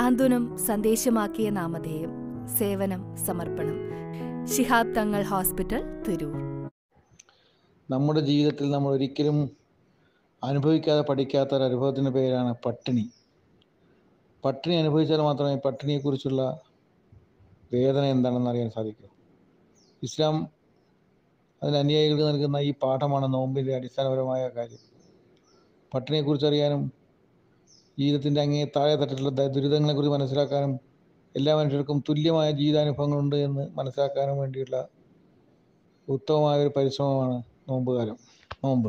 സാന്ത്വനം സന്ദേശമാക്കിയ നാമധേയം സേവനം സമർപ്പണം ശിഹാബ് തങ്ങൾ ഹോസ്പിറ്റൽ തിരൂർ നമ്മുടെ ജീവിതത്തിൽ നമ്മൾ ഒരിക്കലും അനുഭവിക്കാതെ പഠിക്കാത്ത ഒരു അനുഭവത്തിൻ്റെ പേരാണ് പട്ടിണി പട്ടിണി അനുഭവിച്ചാൽ മാത്രമേ പട്ടിണിയെക്കുറിച്ചുള്ള വേദന എന്താണെന്ന് അറിയാൻ സാധിക്കൂ ഇസ്ലാം അതിന് അനുയായികൾക്ക് നൽകുന്ന ഈ പാഠമാണ് നോമ്പിൻ്റെ അടിസ്ഥാനപരമായ കാര്യം പട്ടിണിയെക്കുറിച്ച് അറിയാനും ജീവിതത്തിൻ്റെ അങ്ങേ താഴെ തട്ടിലുള്ള ദ- ദുരിതങ്ങളെക്കുറിച്ച് മനസ്സിലാക്കാനും എല്ലാ മനുഷ്യർക്കും തുല്യമായ ജീവിതാനുഭവങ്ങളുണ്ട് എന്ന് മനസ്സിലാക്കാനും വേണ്ടിയുള്ള ഉത്തമമായ ഒരു പരിശ്രമമാണ് നോമ്പുകാലം നോമ്പ്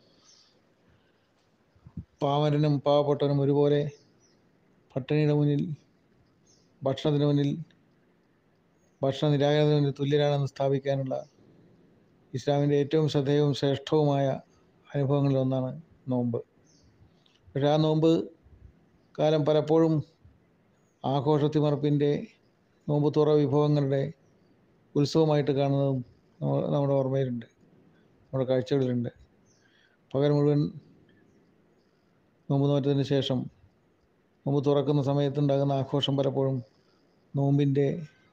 പാവരനും പാവപ്പെട്ടവനും ഒരുപോലെ പട്ടിണിയുടെ മുന്നിൽ ഭക്ഷണത്തിന് മുന്നിൽ ഭക്ഷണ നിരാകരണത്തിന് മുന്നിൽ തുല്യരാണെന്ന് സ്ഥാപിക്കാനുള്ള ഇസ്ലാമിൻ്റെ ഏറ്റവും ശ്രദ്ധേയവും ശ്രേഷ്ഠവുമായ അനുഭവങ്ങളിൽ ഒന്നാണ് നോമ്പ് പക്ഷേ ആ നോമ്പ് കാലം പലപ്പോഴും ആഘോഷത്തിമർപ്പിൻ്റെ നോമ്പ് തുറ വിഭവങ്ങളുടെ ഉത്സവമായിട്ട് കാണുന്നതും നമ്മ- നമ്മുടെ ഓർമ്മയിലുണ്ട് നമ്മുടെ കാഴ്ചകളിലുണ്ട് പകൽ മുഴുവൻ നോമ്പ് നോറ്റതിന് ശേഷം നോമ്പ് തുറക്കുന്ന സമയത്തുണ്ടാകുന്ന ആഘോഷം പലപ്പോഴും നോമ്പിൻ്റെ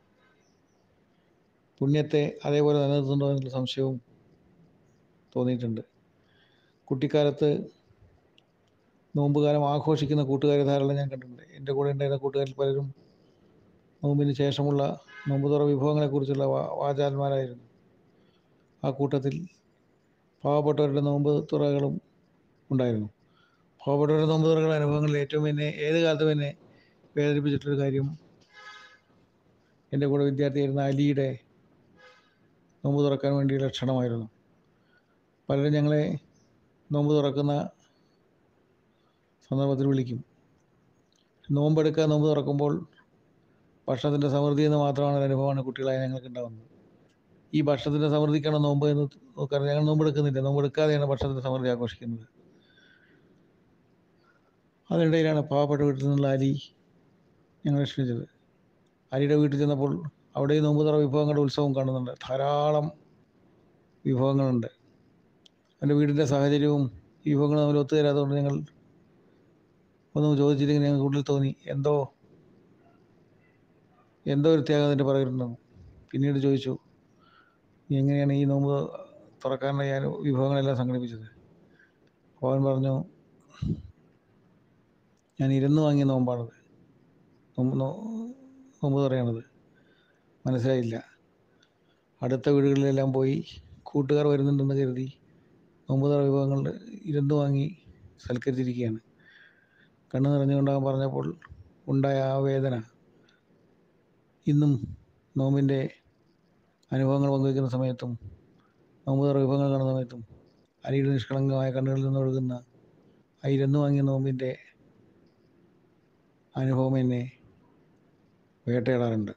പുണ്യത്തെ അതേപോലെ നിലനിർത്തുന്നുണ്ടോ എന്നുള്ള സംശയവും തോന്നിയിട്ടുണ്ട് കുട്ടിക്കാലത്ത് നോമ്പുകാലം ആഘോഷിക്കുന്ന കൂട്ടുകാരെ ധാരാളം ഞാൻ കണ്ടിട്ടുണ്ട് എൻ്റെ കൂടെ ഉണ്ടായിരുന്ന കൂട്ടുകാരിൽ പലരും നോമ്പിന് ശേഷമുള്ള നോമ്പ് തുറ വിഭവങ്ങളെക്കുറിച്ചുള്ള വാ വാചാന്മാരായിരുന്നു ആ കൂട്ടത്തിൽ പാവപ്പെട്ടവരുടെ നോമ്പ് തുറകളും ഉണ്ടായിരുന്നു പാവപ്പെട്ടവരുടെ നോമ്പ് തുറകളുടെ അനുഭവങ്ങളിൽ ഏറ്റവും എന്നെ ഏത് കാലത്തും എന്നെ വേദനിപ്പിച്ചിട്ടൊരു കാര്യം എൻ്റെ കൂടെ വിദ്യാർത്ഥിയായിരുന്ന അലിയുടെ നോമ്പ് തുറക്കാൻ വേണ്ടിയുള്ള ക്ഷണമായിരുന്നു പലരും ഞങ്ങളെ നോമ്പ് തുറക്കുന്ന സന്ദർഭത്തിൽ വിളിക്കും നോമ്പെടുക്കുക നോമ്പ് തുറക്കുമ്പോൾ ഭക്ഷണത്തിൻ്റെ സമൃദ്ധി എന്ന് മാത്രമാണ് ഒരു അനുഭവമാണ് കുട്ടികളായ ഞങ്ങൾക്ക് ഉണ്ടാകുന്നത് ഈ ഭക്ഷണത്തിൻ്റെ സമൃദ്ധിക്കാണ് നോമ്പ് എന്ന് നോക്കാൻ ഞങ്ങൾ നോമ്പെടുക്കുന്നില്ല നോമ്പെടുക്കാതെയാണ് ഭക്ഷണത്തിൻ്റെ സമൃദ്ധി ആഘോഷിക്കുന്നത് അതിനിടയിലാണ് പാവപ്പെട്ട വീട്ടിൽ നിന്നുള്ള അലി ഞങ്ങളെ ക്ഷണിച്ചത് അലിയുടെ വീട്ടിൽ ചെന്നപ്പോൾ അവിടെ നോമ്പ് തുറ വിഭവങ്ങളുടെ ഉത്സവം കാണുന്നുണ്ട് ധാരാളം വിഭവങ്ങളുണ്ട് എൻ്റെ വീടിൻ്റെ സാഹചര്യവും ഈ വിഭവങ്ങൾ തമ്മിൽ ഒത്തുതരാത്തതുകൊണ്ട് ഞങ്ങൾ ഒന്നും ചോദിച്ചില്ലെങ്കിൽ ഞങ്ങൾക്ക് ഉള്ളിൽ തോന്നി എന്തോ എന്തോ ഒരു ത്യാഗം അതിൻ്റെ പറയുന്നുണ്ടെന്ന് പിന്നീട് ചോദിച്ചു നീ എങ്ങനെയാണ് ഈ നോമ്പ് തുറക്കാനുള്ള ഞാൻ വിഭവങ്ങളെല്ലാം സംഘടിപ്പിച്ചത് അപ്പോൾ അവൻ പറഞ്ഞു ഞാൻ ഇരുന്ന് വാങ്ങിയ നോമ്പാണത് നോമ്പ് നോ- നോമ്പ് തുറയണത് മനസ്സിലായില്ല അടുത്ത വീടുകളിലെല്ലാം പോയി കൂട്ടുകാർ വരുന്നുണ്ടെന്ന് കരുതി നോമ്പ് തുറ വിഭവങ്ങൾ ഇരുന്ന് വാങ്ങി സൽക്കരിച്ചിരിക്കുകയാണ് കണ്ണു നിറഞ്ഞുകൊണ്ടാകാൻ പറഞ്ഞപ്പോൾ ഉണ്ടായ ആ വേദന ഇന്നും നോമ്പിൻ്റെ അനുഭവങ്ങൾ പങ്കുവയ്ക്കുന്ന സമയത്തും നോമ്പ് തുറ വിഭവങ്ങൾ കാണുന്ന സമയത്തും അരിയുടെ നിഷ്കളങ്കമായ കണ്ണുകളിൽ നിന്ന് ഒഴുകുന്ന ആ ഇരുന്ന് വാങ്ങിയ നോമ്പിൻ്റെ അനുഭവം എന്നെ വേട്ടയാടാറുണ്ട്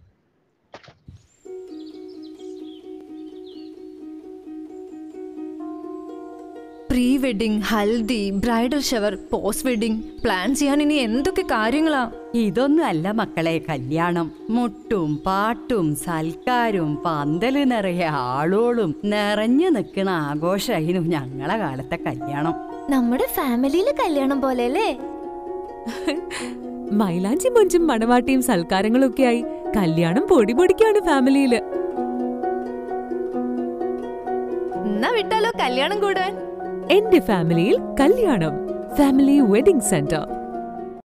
pre wedding haldi bridal shower post wedding plan ചെയ്യാൻ ഇനി എന്തൊക്കെ കാര്യങ്ങളാ ഇതൊന്നും അല്ല മക്കളെ കല്യാണം മുട്ടും പാട്ടും സൽക്കാരും പന്തല് നിറയെ ആളോളും നിറഞ്ഞു നിൽക്കണ ആഘോഷമായിരുന്നു ഞങ്ങളെ കാലത്തെ കല്യാണം നമ്മുടെ ഫാമിലിയിലെ കല്യാണം പോലെ അല്ലേ മൈലാഞ്ചി മൊഞ്ചും മണവാട്ടിയും സൽക്കാരങ്ങളും ഒക്കെയായി കല്യാണം പൊടി പൊടിക്കാണ് ഫാമിലിയില് എന്നാ വിട്ടാലോ കല്യാണം കൂടാൻ എന്റെ ഫാമിലിയിൽ കല്യാണം ഫാമിലി വെഡിംഗ് സെന്റർ